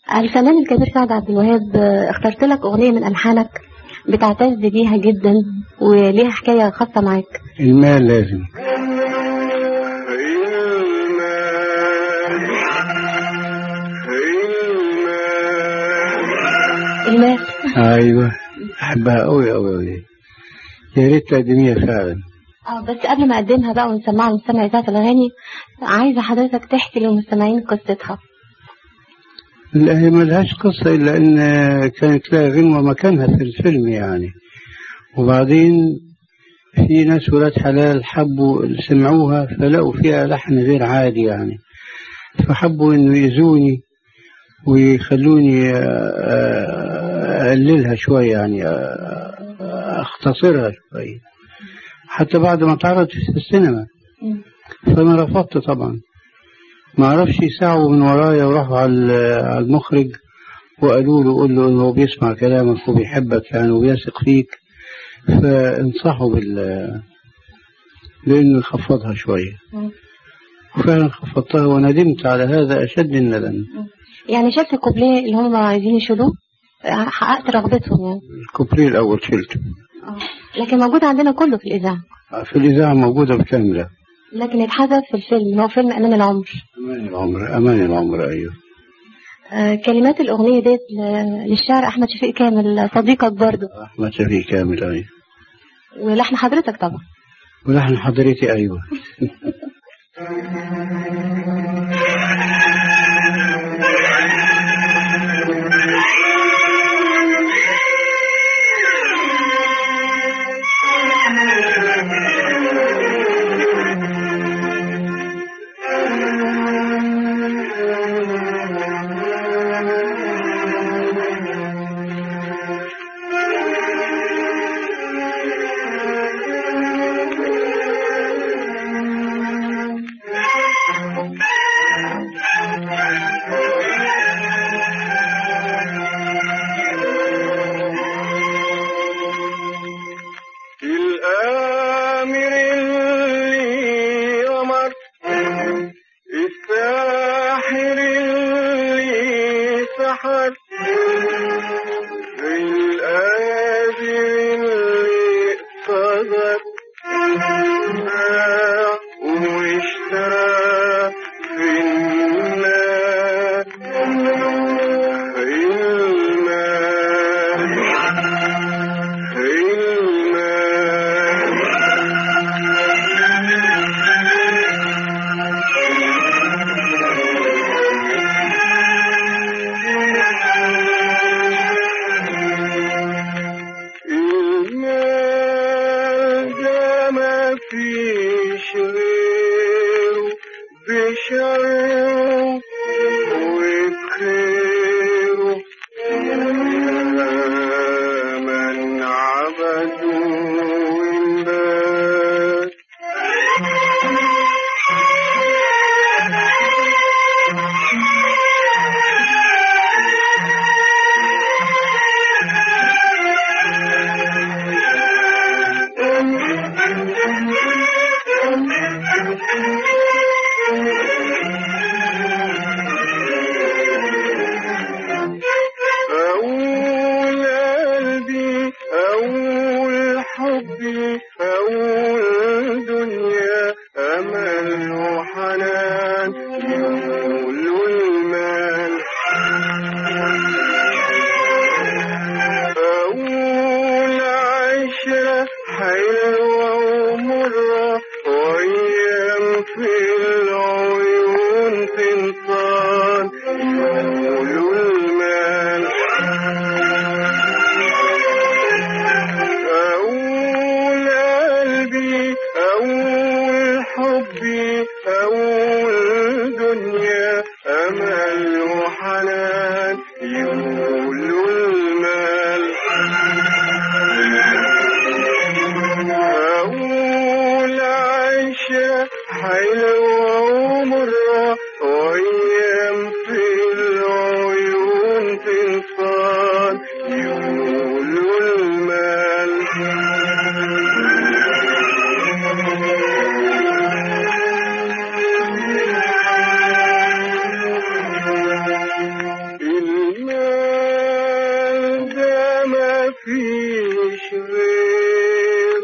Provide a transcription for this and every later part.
الفنان الكبير سعد عبد الوهاب آه، اخترت لك أغنية من ألحانك بتعتز بيها جدا وليها حكاية خاصة معاك المال لازم المال ايوه احبها قوي قوي قوي يا ريت تقدميها فعلا اه بس قبل ما اقدمها بقى ونسمعها لمستمع اذاعه الاغاني عايزه حضرتك تحكي للمستمعين قصتها لا هي ملهاش قصة إلا إن كانت لها غنوة مكانها في الفيلم يعني وبعدين في ناس ولاد حلال حبوا سمعوها فلقوا فيها لحن غير عادي يعني فحبوا إنه يأذوني ويخلوني آه، أقللها شوية يعني آه، أختصرها شوية حتى بعد ما اتعرضت في السينما فأنا رفضت طبعا ما عرفش يساعوا من ورايا وراحوا على على المخرج وقالوا له قول له انه هو بيسمع كلامك وبيحبك يعني وبيثق فيك فانصحوا بال بانه يخفضها شويه وفعلا خفضتها وندمت على هذا اشد الندم يعني شلت الكوبليه اللي هم عايزين يشيلوه حققت رغبتهم يعني الكوبري الاول شلته آه. لكن موجود عندنا كله في الإذاعة في الاذاعه موجوده بكامله لكن اتحذف في الفيلم هو فيلم أمان العمر امان العمر امان العمر ايوه آه كلمات الأغنية ديت ل- للشاعر أحمد شفيق كامل صديقك برضه احمد شفيق كامل ايوه ولحن حضرتك طبعا ولحن حضرتي ايوه الآمر اللي أمر الساحر اللي سحر القادر اللي اقتدر باع واشترى في النار المال المال فيش غير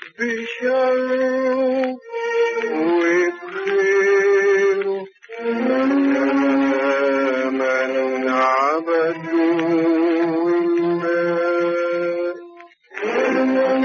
بشره وبخيره من عبدوا الله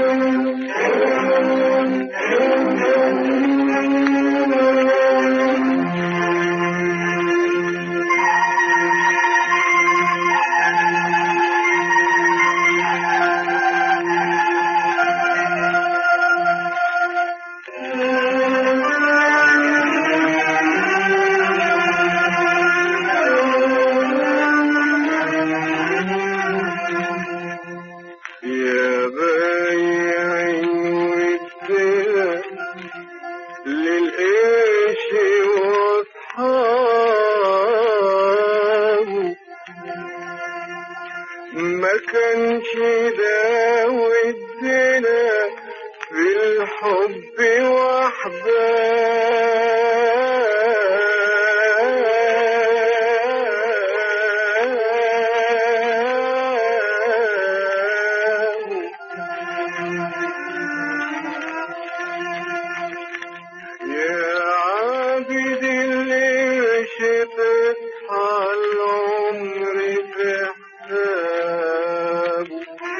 يا بايع ودنا للقيش واصحابه ما كانش ده ودنا في الحب وحده يا عابد اللي شفت العمر في حسابه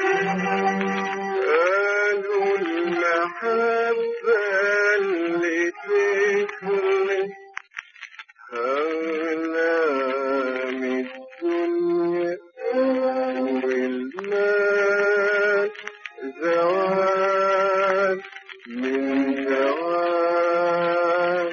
قالوا المحبة اللي تخلص أغلى من الدنيا والمال زوال من زوال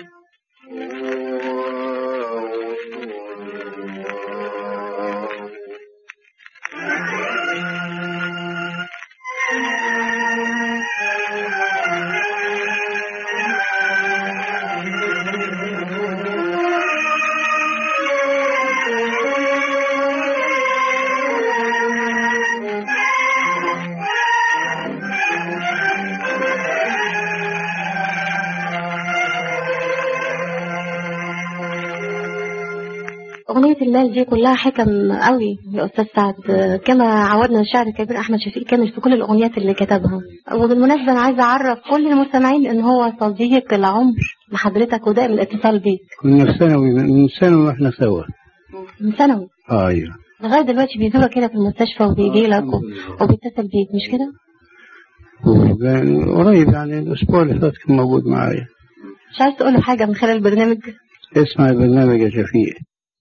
أغنية الليل دي كلها حكم قوي يا أستاذ سعد كما عودنا الشاعر الكبير أحمد شفيق كامل في كل الأغنيات اللي كتبها وبالمناسبة أنا عايزة أعرف كل المستمعين إن هو صديق العمر لحضرتك ودائم الاتصال بيك كنا في ثانوي من ثانوي واحنا سوا من ثانوي آه ايوه لغاية دلوقتي بيزورك كده في المستشفى وبيجي لك و- وبيتصل بيك مش كده؟ وكان قريب يعني الاسبوع اللي فات كان موجود معايا مش عايز تقول له حاجة من خلال البرنامج؟ اسمع البرنامج يا شفيق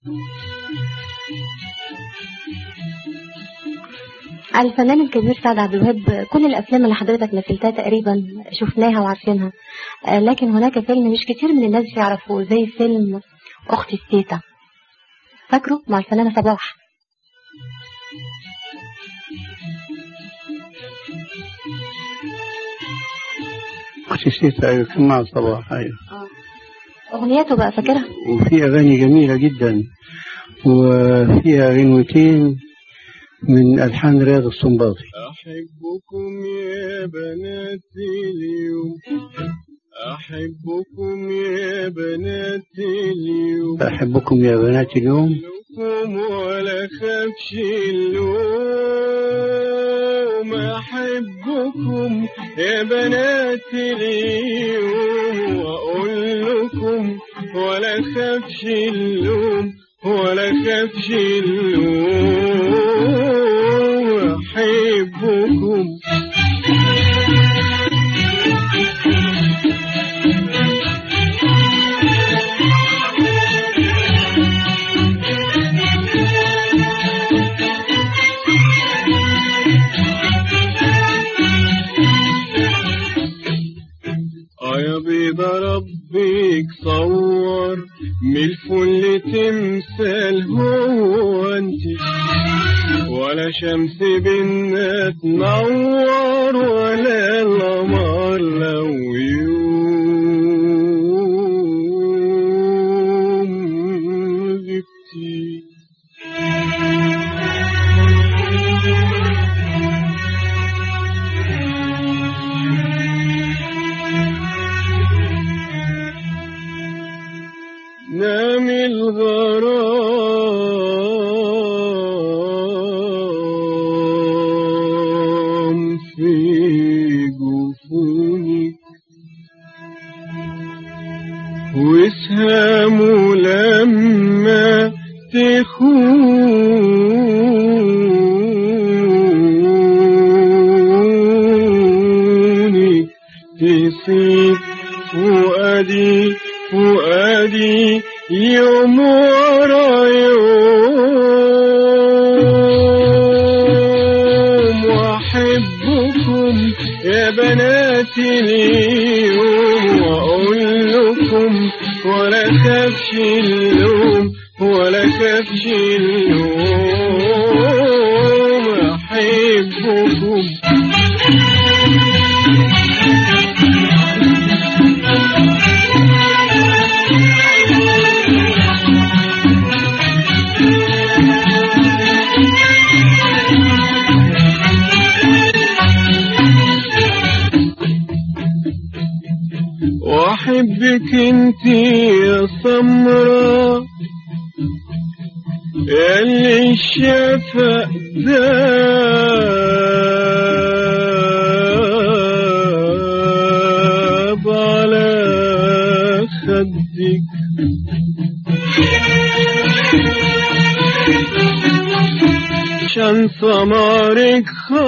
على الفنان الكبير سعد عبد الوهاب كل الافلام اللي حضرتك مثلتها تقريبا شفناها وعارفينها آه، لكن هناك فيلم مش كتير من الناس يعرفوه زي فيلم اختي التيتا فاكره مع الفنانه صباح اختي سيتا ايوه كان مع صباح ايوه اغنياته بقى فاكرها وفي اغاني جميله جدا وفيها غنوتين من الحان رياض السنباطي أحبكم يا بنات اليوم أحبكم يا بنات اليوم احبكم يا بنات اليوم لكم ولا خافش اللوم أحبكم يا بنات اليوم وأقول لكم ولا خافش اللوم ولا خافش اللوم أحبكم اه يا بيضة ربك صور من الفل تمثال هو انت ولا شمس بينا تنور ولا القمر لو يوم غبتي نام عيوني تصيب فؤادي فؤادي يوم ورا يوم واحبكم يا بنات اليوم واقول لكم ولا كفش اللوم ولا كفش اللوم احبكم واحبك انت يا سمرة اللي الشفق داب على خدك عشان سمارك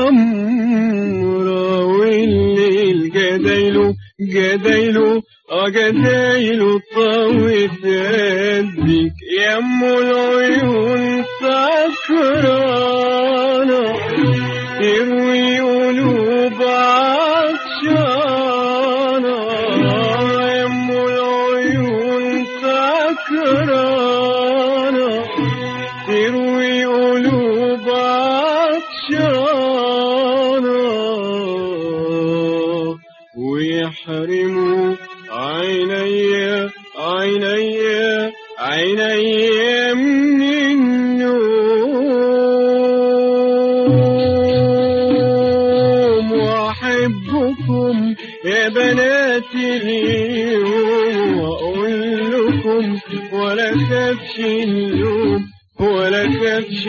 خمرة والليل جدايله جدايله اه جدايله طوت قدك يا ام العيون سكرانة تروي قلوب عطشانة يا ام العيون سكرانة تروي قلوب عطشانة ويحرموا عيني عيني عيني من النوم واحبكم يا بنات اليوم واقول لكم ولا كفش اللوم ولا كفش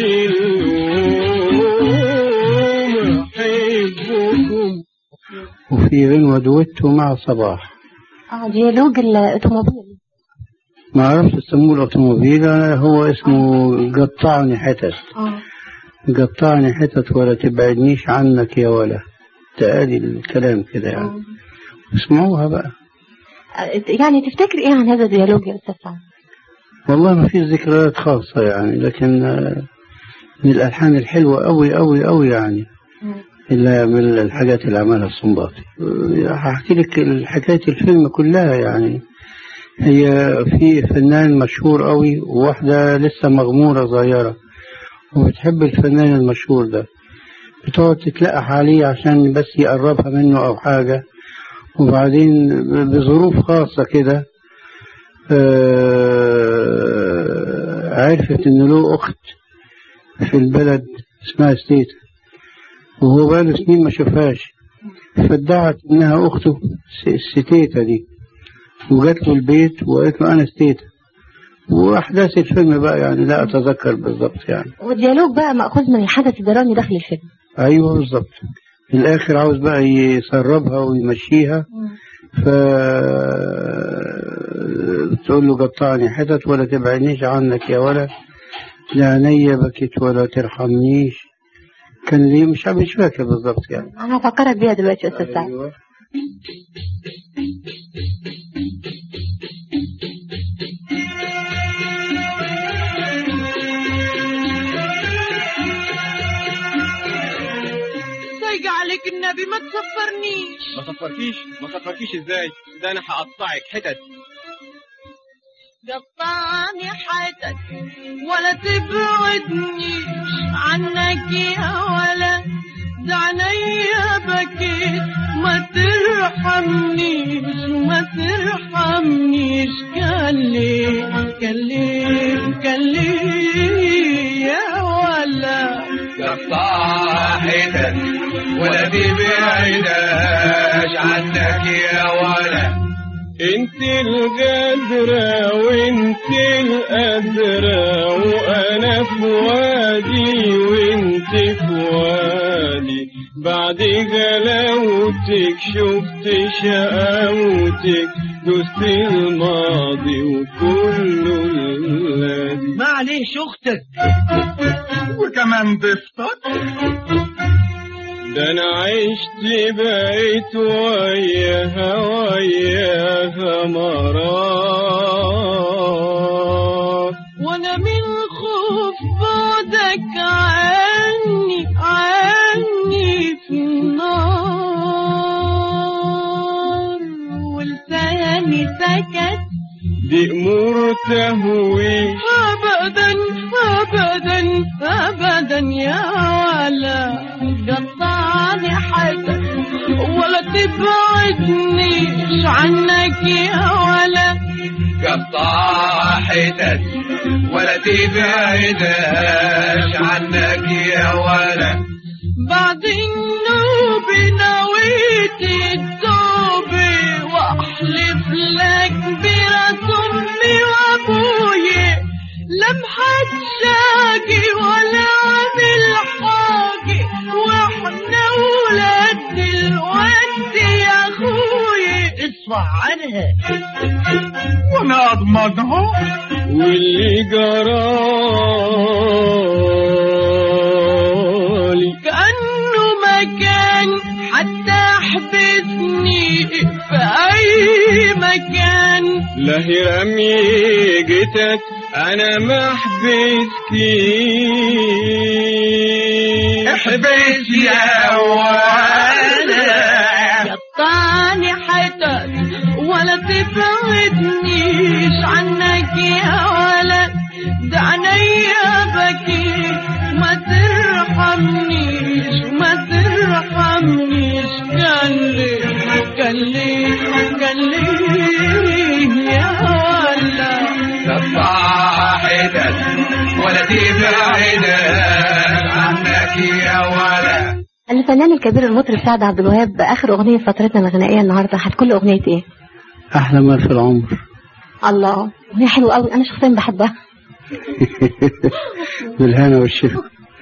اللوم احبكم وفي غنوة دويتو مع صباح اه ديالوج الاوتوموبيل ما اعرفش يسموه الاوتوموبيل أنا هو اسمه قطعني حتت اه قطعني حتت ولا تبعدنيش عنك يا ولا تقالي الكلام كده يعني آه. اسمعوها بقى يعني تفتكر ايه عن هذا الديالوج يا استاذ سعد؟ والله ما فيش ذكريات خاصة يعني لكن آه، من الألحان الحلوة أوي أوي أوي يعني إلا من الحاجات اللي عملها الصنباطي آه، هحكي لك حكاية الفيلم كلها يعني هي في فنان مشهور أوي وواحدة لسه مغمورة صغيرة وبتحب الفنان المشهور ده بتقعد تتلقح عليه عشان بس يقربها منه أو حاجة وبعدين بظروف خاصة كده آه، عرفت إن له أخت في البلد اسمها ستيتا وهو بقاله سنين ما شافهاش فادعت إنها أخته س- ستيتا دي وجات له البيت وقالت له أنا ستيتا وأحداث الفيلم بقى يعني لا أتذكر بالضبط يعني والديالوج بقى مأخوذ من الحدث الدرامي داخل الفيلم أيوه بالضبط في الآخر عاوز بقى يسربها ويمشيها ف تقول له قطعني حتت ولا تبعدنيش عنك يا ولا لا عينيا بكت ولا ترحمنيش كان لي مش مش فاكر بالضبط يعني انا هفكرك بيها دلوقتي يا استاذ سعد أيوة. سايق عليك النبي ما تصفرنيش ما صفركيش ما صفركيش ازاي ده انا هقطعك حتت قطعني حياتك ولا تبعدنيش عنك يا ولا دعني بكيت ما ترحمنيش ما ترحمنيش كلم كلم كلم يا ولا قطع حتت ولا تبعداش عنك يا ولا انت الغدرة وانت القدرة وانا في وادي وانت في وادي بعد غلاوتك شفت شقاوتك دوست الماضي وكله الذي معلش اختك وكمان ضفتك ده انا عشت بقيت وياها وياها مرار وانا من خوف بعدك عني عني في النار ولساني سكت دي امور تهويش ابدا ابدا ابدا يا ولا قطعني حدا ولا تبعدنيش عنك يا ولا قطع حتت ولا تبعدهاش عنك يا ولد بعد النوب نويت التوب واحلف لك براس امي وابويا لم حد شاقي ولا عامل حاجي واحنا ولاد الود يا اخويا اصفع عنها وانا اضمنها واللي جرالي كأنه مكان حتى حبسني في أي مكان لهي رمي جيتك انا محبسكي احبس يا ولد قطعني حتت ولا تبعدنيش عنك يا ولد دعني بكي ما ترحمنيش ما ترحمنيش كان لي كان لي كان لي يا ولد قطع حتت ولا تبعدهاش عنك يا ولد الفنان الكبير المطرب سعد عبد الوهاب اخر اغنيه في فترتنا الغنائيه النهارده هتكون له اغنيه ايه؟ أحلى ما في العمر الله اغنيه حلوه قوي انا شخصيا بحبها بالهنا والشفا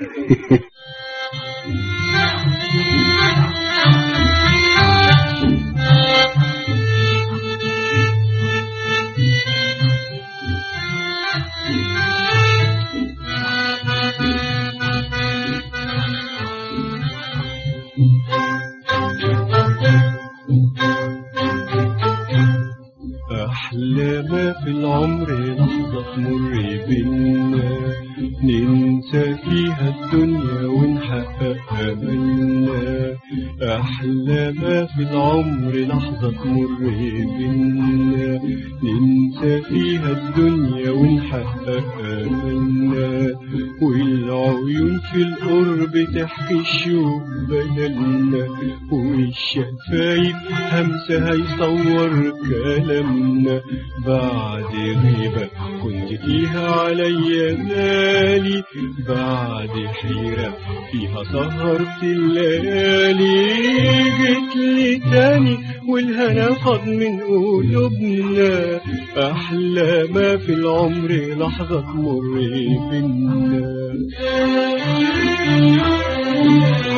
أحلى ما في العمر لحظة تمر بينا ننسى فيها الدنيا ونحقق أملنا أحلى ما في العمر لحظة تمر بينا ننسى فيها الدنيا ونحقق أملنا والعيون في القرب تحكي الشوق بدلنا والشفايف همسة هيصور كلامنا بعد غيبة كنت فيها عليا مالي بعد حيرة فيها سهرت الليالي جيت لي تاني والهنا فاض من قلوبنا أحلى ما في العمر لحظة تمر بينا